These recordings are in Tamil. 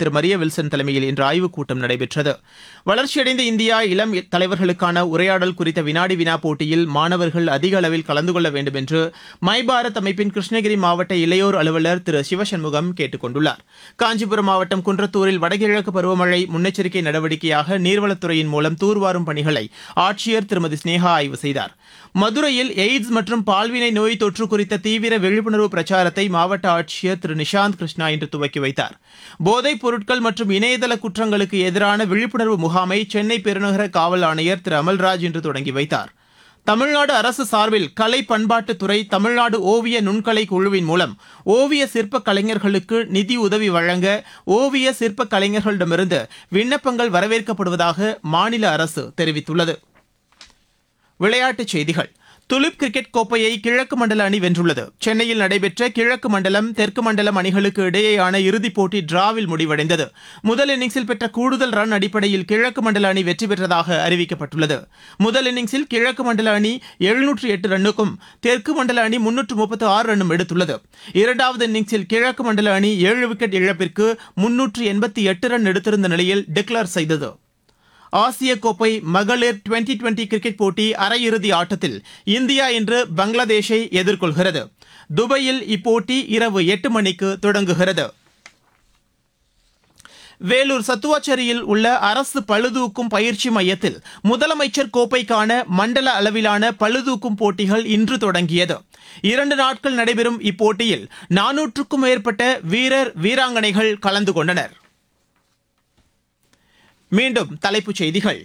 திரு மரிய வில்சன் தலைமையில் இன்று ஆய்வுக் கூட்டம் நடைபெற்றது வளர்ச்சியடைந்த இந்தியா இளம் தலைவர்களுக்கான உரையாடல் குறித்த வினாடி வினா போட்டியில் மாணவர்கள் அதிக அளவில் கலந்து கொள்ள வேண்டும் என்று மை பாரத் அமைப்பின் கிருஷ்ணகிரி மாவட்ட இளையோர் அலுவலர் திரு சிவசண்முகம் கேட்டுக் கொண்டுள்ளார் காஞ்சிபுரம் மாவட்டம் குன்றத்தூரில் வடகிழக்கு பருவமழை முன்னெச்சரிக்கை நடவடிக்கையாக நீர்வளத்துறையின் மூலம் தூர்வாரும் பணிகளை ஆட்சியர் திருமதி ஸ்னேகா ஆய்வு செய்தார் மதுரையில் எய்ட்ஸ் மற்றும் பால்வினை நோய் தொற்று குறித்த தீவிர விழிப்புணர்வு பிரச்சாரத்தை மாவட்ட ஆட்சியர் திரு நிஷாந்த் கிருஷ்ணா இன்று துவக்கி வைத்தார் போதைப் பொருட்கள் மற்றும் இணையதள குற்றங்களுக்கு எதிரான விழிப்புணர்வு முகாமை சென்னை பெருநகர காவல் ஆணையர் திரு அமல்ராஜ் இன்று தொடங்கி வைத்தார் தமிழ்நாடு அரசு சார்பில் கலை பண்பாட்டுத்துறை தமிழ்நாடு ஓவிய நுண்கலை குழுவின் மூலம் ஓவிய சிற்ப கலைஞர்களுக்கு நிதி உதவி வழங்க ஓவிய சிற்ப கலைஞர்களிடமிருந்து விண்ணப்பங்கள் வரவேற்கப்படுவதாக மாநில அரசு தெரிவித்துள்ளது விளையாட்டுச் செய்திகள் துலிப் கிரிக்கெட் கோப்பையை கிழக்கு மண்டல அணி வென்றுள்ளது சென்னையில் நடைபெற்ற கிழக்கு மண்டலம் தெற்கு மண்டலம் அணிகளுக்கு இடையேயான இறுதிப் போட்டி டிராவில் முடிவடைந்தது முதல் இன்னிங்ஸில் பெற்ற கூடுதல் ரன் அடிப்படையில் கிழக்கு மண்டல அணி வெற்றி பெற்றதாக அறிவிக்கப்பட்டுள்ளது முதல் இன்னிங்ஸில் கிழக்கு மண்டல அணி எழுநூற்று எட்டு ரன்னுக்கும் தெற்கு மண்டல அணி முன்னூற்று முப்பத்து ஆறு ரன்னும் எடுத்துள்ளது இரண்டாவது இன்னிங்ஸில் கிழக்கு மண்டல அணி ஏழு விக்கெட் இழப்பிற்கு முன்னூற்று எண்பத்தி எட்டு ரன் எடுத்திருந்த நிலையில் டிக்ளேர் செய்தது ஆசிய கோப்பை மகளிர் டுவெண்டி டுவெண்டி கிரிக்கெட் போட்டி அரையிறுதி ஆட்டத்தில் இந்தியா இன்று பங்களாதேஷை எதிர்கொள்கிறது துபாயில் இப்போட்டி இரவு எட்டு மணிக்கு தொடங்குகிறது வேலூர் சத்துவாச்சேரியில் உள்ள அரசு பளுதூக்கும் பயிற்சி மையத்தில் முதலமைச்சர் கோப்பைக்கான மண்டல அளவிலான பளுதூக்கும் போட்டிகள் இன்று தொடங்கியது இரண்டு நாட்கள் நடைபெறும் இப்போட்டியில் நானூற்றுக்கும் மேற்பட்ட வீரர் வீராங்கனைகள் கலந்து கொண்டனர் மீண்டும் தலைப்புச் செய்திகள்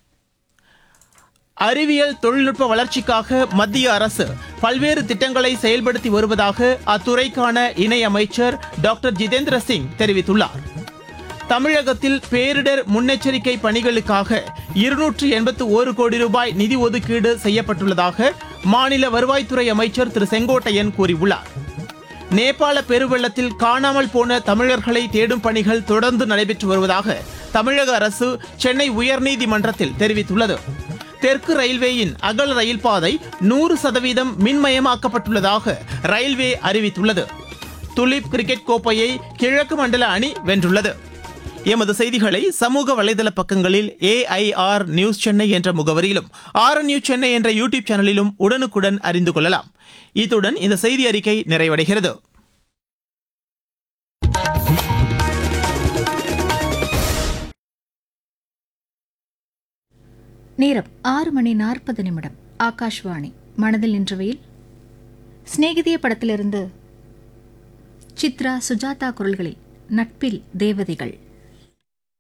அறிவியல் தொழில்நுட்ப வளர்ச்சிக்காக மத்திய அரசு பல்வேறு திட்டங்களை செயல்படுத்தி வருவதாக அத்துறைக்கான இணை அமைச்சர் டாக்டர் ஜிதேந்திர சிங் தெரிவித்துள்ளார் தமிழகத்தில் பேரிடர் முன்னெச்சரிக்கை பணிகளுக்காக இருநூற்று எண்பத்து ஒரு கோடி ரூபாய் நிதி ஒதுக்கீடு செய்யப்பட்டுள்ளதாக மாநில வருவாய்த்துறை அமைச்சர் திரு செங்கோட்டையன் கூறியுள்ளார் நேபாள பெருவெள்ளத்தில் காணாமல் போன தமிழர்களை தேடும் பணிகள் தொடர்ந்து நடைபெற்று வருவதாக தமிழக அரசு சென்னை உயர்நீதிமன்றத்தில் தெரிவித்துள்ளது தெற்கு ரயில்வேயின் அகல ரயில் பாதை நூறு சதவீதம் மின்மயமாக்கப்பட்டுள்ளதாக ரயில்வே அறிவித்துள்ளது துலிப் கிரிக்கெட் கோப்பையை கிழக்கு மண்டல அணி வென்றுள்ளது எமது செய்திகளை சமூக வலைதள பக்கங்களில் ஏஐஆர் நியூஸ் சென்னை என்ற முகவரியிலும் ஆர் நியூஸ் சென்னை என்ற யூடியூப் சேனலிலும் உடனுக்குடன் அறிந்து கொள்ளலாம் இத்துடன் இந்த செய்தி அறிக்கை நிறைவடைகிறது நேரம் ஆறு மணி நாற்பது நிமிடம் ஆகாஷ்வாணி மனதில் நின்றவையில் சிநேகிதிய படத்திலிருந்து சித்ரா சுஜாதா குரல்களில் நட்பில் தேவதைகள்